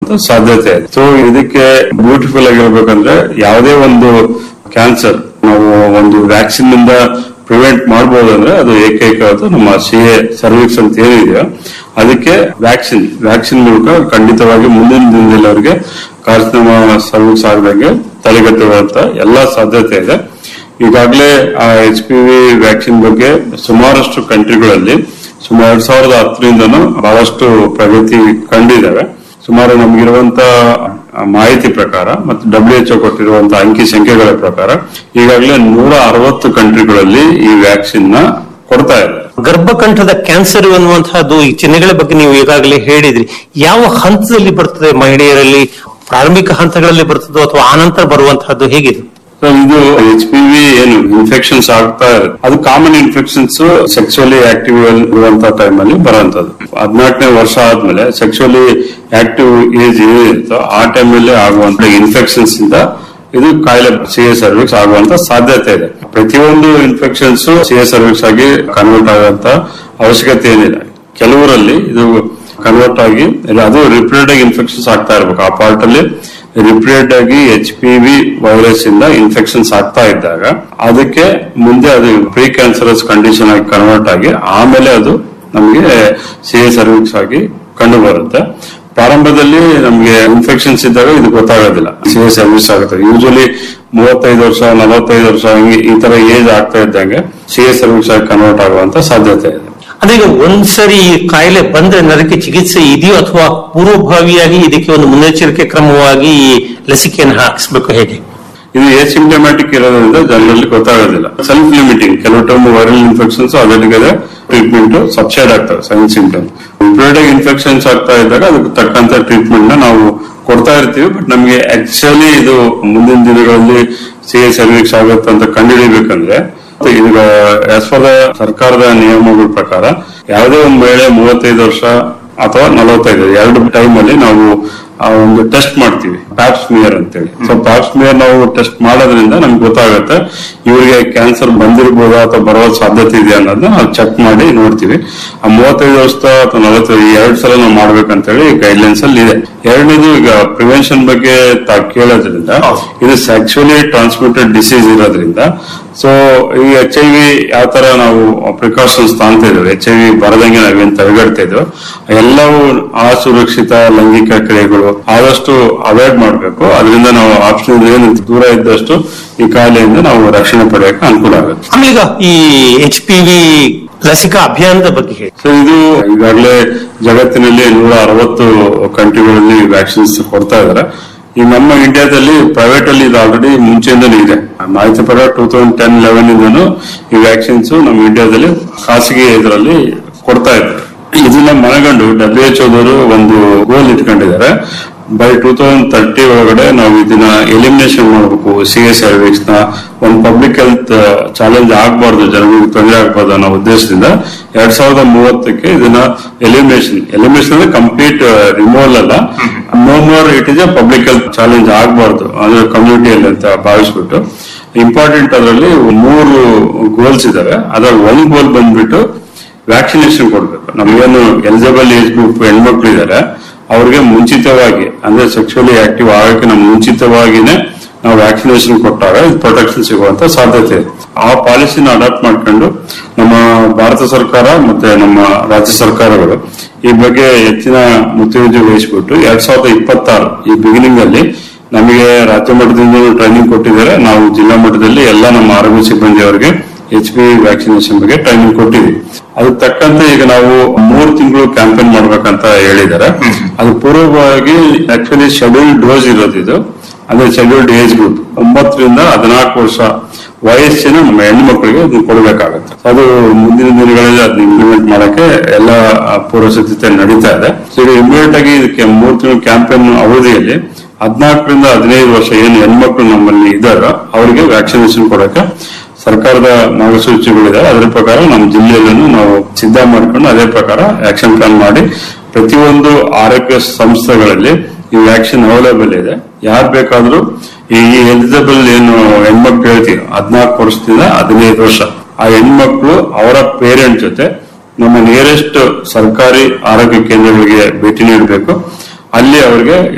ಸಾಧ್ಯತೆ ಇದೆ ಸೊ ಇದಕ್ಕೆ ಬ್ಯೂಟಿಫುಲ್ ಆಗಿರ್ಬೇಕಂದ್ರೆ ಯಾವುದೇ ಒಂದು ಕ್ಯಾನ್ಸರ್ ನಾವು ಒಂದು ವ್ಯಾಕ್ಸಿನ್ ನಿಂದ ಪ್ರಿವೆಂಟ್ ಮಾಡಬಹುದು ಅಂದ್ರೆ ಅದು ಏಕೈಕ ಅದು ನಮ್ಮ ಸಿ ಎ ಸರ್ವಿಕ್ಸ್ ಅಂತ ಏನಿದೆಯೋ ಅದಕ್ಕೆ ವ್ಯಾಕ್ಸಿನ್ ವ್ಯಾಕ್ಸಿನ್ ಮೂಲಕ ಖಂಡಿತವಾಗಿ ಮುಂದಿನ ದಿನದಲ್ಲಿ ಅವರಿಗೆ ಕಾರ್ಸಿನೋಮ ಸರ್ವಿಕ್ಸ್ ಆಗದಂಗೆ ತಡೆಗಟ್ಟುವಂತ ಎಲ್ಲಾ ಸಾಧ್ಯತೆ ಇದೆ ಈಗಾಗಲೇ ಆ ಎಚ್ ಪಿ ವಿ ವ್ಯಾಕ್ಸಿನ್ ಬಗ್ಗೆ ಸುಮಾರಷ್ಟು ಕಂಟ್ರಿಗಳಲ್ಲಿ ಸುಮಾರು ಎರಡ್ ಸಾವಿರದ ಹತ್ತರಿಂದನೂ ಬಹಳಷ್ಟು ಪ್ರಗತಿ ಕಂಡಿದ್ದಾವೆ ಸುಮಾರು ನಮಗಿರುವಂತ ಮಾಹಿತಿ ಪ್ರಕಾರ ಮತ್ತು ಡಬ್ಲ್ಯೂ ಎಚ್ ಕೊಟ್ಟಿರುವಂತ ಅಂಕಿ ಸಂಖ್ಯೆಗಳ ಪ್ರಕಾರ ಈಗಾಗಲೇ ನೂರ ಅರವತ್ತು ಕಂಟ್ರಿಗಳಲ್ಲಿ ಈ ವ್ಯಾಕ್ಸಿನ್ ನ ಕೊಡ್ತಾ ಇದೆ ಗರ್ಭಕಂಠದ ಕ್ಯಾನ್ಸರ್ ಅನ್ನುವಂತಹದ್ದು ಈ ಚಿಹ್ನೆಗಳ ಬಗ್ಗೆ ನೀವು ಈಗಾಗಲೇ ಹೇಳಿದ್ರಿ ಯಾವ ಹಂತದಲ್ಲಿ ಬರ್ತದೆ ಮಹಿಳೆಯರಲ್ಲಿ ಪ್ರಾರಂಭಿಕ ಹಂತಗಳಲ್ಲಿ ಬರ್ತದೋ ಅಥವಾ ಆನಂತರ ಬರುವಂತಹದ್ದು ಹೇಗಿದೆ ಸೊ ಇದು ಎಚ್ ಪಿ ವಿ ಏನು ಇನ್ಫೆಕ್ಷನ್ಸ್ ಆಗ್ತಾ ಇದೆ ಅದು ಕಾಮನ್ ಇನ್ಫೆಕ್ಷನ್ಸ್ ಸೆಕ್ಸುವಲಿ ಆಕ್ಟಿವ್ ಇರುವಂತ ಟೈಮ್ ಅಲ್ಲಿ ಬರುವಂತದ್ದು ಹದಿನಾಲ್ಕನೇ ವರ್ಷ ಆದ್ಮೇಲೆ ಸೆಕ್ಸುವಲಿ ಆಕ್ಟಿವ್ ಏಜ್ ಏನಿರುತ್ತೋ ಆ ಟೈಮ್ ಅಲ್ಲಿ ಆಗುವಂತ ಇನ್ಫೆಕ್ಷನ್ಸ್ ಇಂದ ಇದು ಕಾಯಿಲೆ ಸಿ ಎ ಸರ್ವಿಕ್ಸ್ ಆಗುವಂತ ಸಾಧ್ಯತೆ ಇದೆ ಪ್ರತಿಯೊಂದು ಇನ್ಫೆಕ್ಷನ್ಸ್ ಸಿ ಎ ಸರ್ವಿಕ್ಸ್ ಆಗಿ ಕನ್ವರ್ಟ್ ಆಗುವಂತ ಅವಶ್ಯಕತೆ ಏನಿಲ್ಲ ಕೆಲವರಲ್ಲಿ ಇದು ಕನ್ವರ್ಟ್ ಆಗಿ ಅದು ರಿಪೀಟೆಡ್ ಇನ್ಫೆಕ್ಷನ್ಸ್ ಆಗ್ತಾ ಇರ್ಬೇಕು ಆ ಪಾರ್ಟ್ ಅಲ್ಲಿ ರಿಪೀಟೆಡ್ ಆಗಿ ಎಚ್ ಪಿ ವಿ ವೈರಸ್ ಇಂದ ಇನ್ಫೆಕ್ಷನ್ಸ್ ಆಗ್ತಾ ಇದ್ದಾಗ ಅದಕ್ಕೆ ಮುಂದೆ ಅದು ಪ್ರೀ ಕ್ಯಾನ್ಸರಸ್ ಕಂಡೀಷನ್ ಆಗಿ ಕನ್ವರ್ಟ್ ಆಗಿ ಆಮೇಲೆ ಅದು ನಮಗೆ ಸಿ ಎ ಸರ್ವಿಕ್ಸ್ ಆಗಿ ಕಂಡು ಬರುತ್ತೆ ಪ್ರಾರಂಭದಲ್ಲಿ ನಮಗೆ ಇನ್ಫೆಕ್ಷನ್ಸ್ ಇದ್ದಾಗ ಇದು ಗೊತ್ತಾಗೋದಿಲ್ಲ ಸಿ ಎ ಸರ್ವಿಸ್ ಆಗುತ್ತೆ ಯೂಶಲಿ ಮೂವತ್ತೈದು ವರ್ಷ ನಲವತ್ತೈದು ವರ್ಷ ಹಿಂಗೆ ಈ ತರ ಏಜ್ ಆಗ್ತಾ ಇದ್ದಂಗೆ ಸಿ ಎ ಸರ್ವಿಕ್ಸ್ ಆಗಿ ಕನ್ವರ್ಟ್ ಆಗುವಂತ ಸಾಧ್ಯತೆ ಇದೆ ಅಂದ್ರೆ ಈಗ ಒಂದ್ಸರಿ ಈ ಕಾಯಿಲೆ ಬಂದ್ರೆ ಅದಕ್ಕೆ ಚಿಕಿತ್ಸೆ ಇದೆಯೋ ಅಥವಾ ಪೂರ್ವಭಾವಿಯಾಗಿ ಇದಕ್ಕೆ ಒಂದು ಮುನ್ನೆಚ್ಚರಿಕೆ ಕ್ರಮವಾಗಿ ಈ ಲಸಿಕೆಯನ್ನು ಹಾಕಿಸ್ಬೇಕು ಹೇಗೆ ಇದು ಸಿಂಪ್ಟಮ್ಯಾಟಿಕ್ ಇರೋದ್ರಿಂದ ಜನರಲ್ಲಿ ಗೊತ್ತಾಗೋದಿಲ್ಲ ಸೆಲ್ಫ್ ಲಿಮಿಟಿಂಗ್ ಕೆಲವು ಟೈಮ್ ವೈರಲ್ ಇನ್ಫೆಕ್ಷನ್ಸ್ ಅದಕ್ಕೆ ಟ್ರೀಟ್ಮೆಂಟ್ ಸಬ್ಸೈಡ್ ಆಗ್ತವೆ ಸೈನ್ ಸಿಂಪ್ಟಮ್ ರಿಪೀಟೆಡ್ ಇನ್ಫೆಕ್ಷನ್ಸ್ ಆಗ್ತಾ ಇದ್ದಾಗ ಅದಕ್ಕೆ ತಕ್ಕಂತ ಟ್ರೀಟ್ಮೆಂಟ್ ನ ನಾವು ಕೊಡ್ತಾ ಇರ್ತೀವಿ ಬಟ್ ನಮಗೆ ಆಕ್ಚುಲಿ ಇದು ಮುಂದಿನ ದಿನಗಳಲ್ಲಿ ಸಿ ಎ ಸರ್ವಿಕ್ಸ್ ಆಗುತ್ತೆ ಅಂತ ಕಂಡುಹಿಡಿಬೇಕಂದ್ರೆ ಈಗ ಆಸ್ ಫಾರ್ ದ ಸರ್ಕಾರದ ನಿಯಮಗಳ ಪ್ರಕಾರ ಯಾವುದೇ ಒಂದು ಮಹಿಳೆ ಮೂವತ್ತೈದು ವರ್ಷ ಅಥವಾ ನಲವತ್ತೈದು ಎರಡು ಟೈಮ್ ಅಲ್ಲಿ ನಾವು ಆ ಒಂದು ಟೆಸ್ಟ್ ಮಾಡ್ತೀವಿ ಪ್ಯಾಪ್ ಸ್ಮಿಯರ್ ಅಂತೇಳಿ ಸೊ ಪ್ಯಾಪ್ ಸ್ಮಿಯರ್ ನಾವು ಟೆಸ್ಟ್ ಮಾಡೋದ್ರಿಂದ ನಮ್ಗೆ ಗೊತ್ತಾಗುತ್ತೆ ಇವರಿಗೆ ಕ್ಯಾನ್ಸರ್ ಬಂದಿರ್ಬೋದಾ ಅಥವಾ ಬರೋ ಸಾಧ್ಯತೆ ಇದೆಯಾ ಅನ್ನೋದನ್ನ ನಾವು ಚೆಕ್ ಮಾಡಿ ನೋಡ್ತೀವಿ ಆ ಮೂವತ್ತೈದು ವರ್ಷ ಅಥವಾ ನಲವತ್ತೈದು ಈ ಎರಡು ಸಲ ನಾವು ಮಾಡ್ಬೇಕಂತೇಳಿ ಗೈಡ್ಲೈನ್ಸ್ ಅಲ್ಲಿ ಇದೆ ಎರಡನೇದು ಈಗ ಪ್ರಿವೆನ್ಷನ್ ಬಗ್ಗೆ ತಾ ಕೇಳೋದ್ರಿಂದ ಇದು ಸೆಕ್ಚುಲಿ ಟ್ರಾನ್ಸ್ಮಿಟೆಡ್ ಡಿಸೀಸ್ ಇರೋದ್ರಿಂದ ಸೊ ಈ ಎಚ್ ಐ ವಿ ಯಾವ ತರ ನಾವು ಪ್ರಿಕಾಷನ್ಸ್ ತಾಂತ ಇದ್ದೇವೆ ಎಚ್ ಐ ವಿ ಬರದಂಗೆ ನಾವೇನ್ ತಡೆಗಟ್ತಾ ಇದ್ವು ಎಲ್ಲವೂ ಅಸುರಕ್ಷಿತ ಲೈಂಗಿಕ ಕ್ರಿಯೆಗಳು ಆದಷ್ಟು ಅವಾಯ್ಡ್ ಮಾಡಬೇಕು ಅದರಿಂದ ನಾವು ಆಪ್ಷನ್ ಏನು ದೂರ ಇದ್ದಷ್ಟು ಈ ಕಾಯಿಲೆಯಿಂದ ನಾವು ರಕ್ಷಣೆ ಪಡೆಯಕ್ಕೆ ಅನುಕೂಲ ಆಗುತ್ತೆ ಆಮೇಲೆ ಈಗ ಈ ಎಚ್ ಪಿ ವಿ ಲಸಿಕಾ ಅಭಿಯಾನದ ಬಗ್ಗೆ ಹೇಳಿ ಸೊ ಇದು ಈಗಾಗಲೇ ಜಗತ್ತಿನಲ್ಲಿ ನೂರ ಅರವತ್ತು ಕಂಟ್ರಿಗಳಲ್ಲಿ ವ್ಯಾಕ್ಸಿನ್ಸ್ ಕೊಡ್ತಾ ಇದಾರೆ ಈ ನಮ್ಮ ಇಂಡಿಯಾದಲ್ಲಿ ಪ್ರೈವೇಟ್ ಅಲ್ಲಿ ಇದು ಆಲ್ರೆಡಿ ಮುಂಚೆಯಿಂದಲೂ ಇದೆ ಮಾಹಿತಿ ಪ್ರಕಾರ ಟೂ ತೌಸಂಡ್ ಟೆನ್ ಲೆವೆನ್ ಇಂದನು ಈ ವ್ಯಾಕ್ಸಿನ್ಸ್ ನಮ್ಮ ಇಂಡಿಯಾದಲ್ಲಿ ಖಾಸಗಿ ಇದರಲ್ಲಿ ಕೊಡ್ತಾ ಇದ್ದಾರೆ ಇದನ್ನ ಮನಗಂಡು ಡಬ್ಲ್ಯೂ ಎಚ್ ಓದವರು ಒಂದು ಗೋಲ್ ಇಟ್ಕೊಂಡಿದ್ದಾರೆ ಬೈ ಟೂ ತೌಸಂಡ್ ತರ್ಟಿ ಒಳಗಡೆ ನಾವು ಇದನ್ನ ಎಲಿಮಿನೇಷನ್ ಮಾಡಬೇಕು ಸಿ ಎಸ್ ಸರ್ವಿಸ್ ನ ಒಂದು ಪಬ್ಲಿಕ್ ಹೆಲ್ತ್ ಚಾಲೆಂಜ್ ಆಗಬಾರ್ದು ಜನಗಳಿಗೆ ತೊಂದರೆ ಆಗಬಾರ್ದು ಅನ್ನೋ ಉದ್ದೇಶದಿಂದ ಎರಡ್ ಸಾವಿರದ ಮೂವತ್ತಕ್ಕೆ ಇದನ್ನ ಎಲಿಮಿನೇಷನ್ ಎಲಿಮಿನೇಷನ್ ಅಂದ್ರೆ ಕಂಪ್ಲೀಟ್ ರಿಮೂವಲ್ ಅಲ್ಲ no more it is a public health challenge ಆಗಬಾರ್ದು ಅಂದ್ರೆ ಕಮ್ಯುನಿಟಿಯಲ್ಲಿ ಅಂತ ಭಾವಿಸ್ಬಿಟ್ಟು ಇಂಪಾರ್ಟೆಂಟ್ ಅದರಲ್ಲಿ ಮೂರು ಗೋಲ್ಸ್ ಇದಾವೆ ಅದ್ರಲ್ಲಿ ಒಂದು ಗೋಲ್ ಬಂದ್ಬಿಟ್ಟು ವ್ಯಾಕ್ಸಿನೇಷನ್ ಕೊಡ್ಬೇಕು ನಮಗೇನು ಎಲಿಜಿಬಲ್ ಏಜ್ ಗ್ರೂಪ್ ಹೆಣ್ಮಕ್ಳು ಇದಾರೆ ಅವ್ರಿಗೆ ಮುಂಚಿತವಾಗಿ ಅಂದ್ರೆ ಸೆಕ್ಸುವಲಿ ಆಕ್ಟಿವ್ ಆಗಕ್ಕೆ ನಾವು ಮುಂಚಿತವಾಗಿನೇ ನಾವು ವ್ಯಾಕ್ಸಿನೇಷನ್ ಕೊಟ್ಟಾಗ ಪ್ರೊಟೆಕ್ಷನ್ ಸಿಗುವಂತ ಸಾಧ್ಯತೆ ಇದೆ ಆ ಪಾಲಿಸಿನ ಅಡಾಪ್ಟ್ ಮಾಡ್ಕೊಂಡು ನಮ್ಮ ಭಾರತ ಸರ್ಕಾರ ಮತ್ತೆ ನಮ್ಮ ರಾಜ್ಯ ಸರ್ಕಾರಗಳು ಈ ಬಗ್ಗೆ ಹೆಚ್ಚಿನ ಮುತುವರ್ಜಿ ವಹಿಸಿಬಿಟ್ಟು ಎರಡ್ ಸಾವಿರದ ಇಪ್ಪತ್ತಾರು ಈ ಬಿಗಿನಿಂಗ್ ಅಲ್ಲಿ ನಮಗೆ ರಾಜ್ಯ ಮಟ್ಟದಿಂದ ಟ್ರೈನಿಂಗ್ ಕೊಟ್ಟಿದ್ದಾರೆ ನಾವು ಜಿಲ್ಲಾ ಮಟ್ಟದಲ್ಲಿ ಎಲ್ಲ ನಮ್ಮ ಆರೋಗ್ಯ ಸಿಬ್ಬಂದಿಯವರಿಗೆ ಎಚ್ ಪಿ ವ್ಯಾಕ್ಸಿನೇಷನ್ ಬಗ್ಗೆ ಟ್ರೈನಿಂಗ್ ಕೊಟ್ಟಿದ್ವಿ ಅದಕ್ಕೆ ತಕ್ಕಂತೆ ಈಗ ನಾವು ಮೂರು ತಿಂಗಳು ಕ್ಯಾಂಪೇನ್ ಮಾಡ್ಬೇಕಂತ ಹೇಳಿದ್ದಾರೆ ಅದು ಪೂರ್ವವಾಗಿ ಆಕ್ಚುಲಿ ಶೆಡ್ಯೂಲ್ ಡೋಸ್ ಇರೋದು ಇದು ಅಂದ್ರೆ ಶೆಡ್ಯೂಲ್ಡ್ ಏಜ್ ಗ್ರೂಪ್ ಒಂಬತ್ತರಿಂದ ಹದಿನಾಲ್ಕು ವರ್ಷ ವಯಸ್ಸಿನ ನಮ್ಮ ಹೆಣ್ಣು ಮಕ್ಕಳಿಗೆ ಅದನ್ನ ಕೊಡಬೇಕಾಗುತ್ತೆ ಅದು ಮುಂದಿನ ದಿನಗಳಲ್ಲಿ ಅದನ್ನ ಇಂಪ್ಲಿಮೆಂಟ್ ಮಾಡಕ್ಕೆ ಎಲ್ಲ ಪೂರ್ವ ಸಿದ್ಧತೆ ನಡೀತಾ ಇದೆ ಸೊ ಈಗ ಇಮಿಡಿಯೇಟ್ ಆಗಿ ಇದಕ್ಕೆ ಮೂರು ತಿಂಗಳು ಕ್ಯಾಂಪೇನ್ ಅವಧಿಯಲ್ಲಿ ಹದಿನಾಲ್ಕರಿಂದ ಹದಿನೈದು ವರ್ಷ ಏನು ಹೆಣ್ಮಕ್ಳು ನಮ್ಮಲ್ಲಿ ಇದ್ದಾರೋ ಅವರಿಗೆ ವ್ಯಾಕ್ಸಿನೇಷನ್ ಕೊಡಕ್ಕೆ ಸರ್ಕಾರದ ಮಾರ್ಗಸೂಚಿಗಳಿದಾವೆ ಅದರ ಪ್ರಕಾರ ನಮ್ಮ ಜಿಲ್ಲೆಯಲ್ಲೂ ನಾವು ಸಿದ್ಧ ಮಾಡ್ಕೊಂಡು ಅದೇ ಪ್ರಕಾರ ಆಕ್ಷನ್ ಪ್ಲಾನ್ ಮಾಡಿ ಪ್ರತಿಯೊಂದು ಆರೋಗ್ಯ ಸಂಸ್ಥೆಗಳಲ್ಲಿ ಈ ವ್ಯಾಕ್ಸಿನ್ ಅವೈಲೇಬಲ್ ಇದೆ ಯಾರು ಬೇಕಾದ್ರೂ ಈ ಎಲಿಜಿಬಲ್ ಏನು ಹೆಣ್ಮಕ್ಳು ಹೇಳ್ತೀವಿ ಹದಿನಾಲ್ಕು ವರ್ಷದಿಂದ ಹದಿನೈದು ವರ್ಷ ಆ ಹೆಣ್ಮಕ್ಳು ಅವರ ಪೇರೆಂಟ್ ಜೊತೆ ನಮ್ಮ ನಿಯರೆಸ್ಟ್ ಸರ್ಕಾರಿ ಆರೋಗ್ಯ ಕೇಂದ್ರಗಳಿಗೆ ಭೇಟಿ ನೀಡಬೇಕು ಅಲ್ಲಿ ಅವರಿಗೆ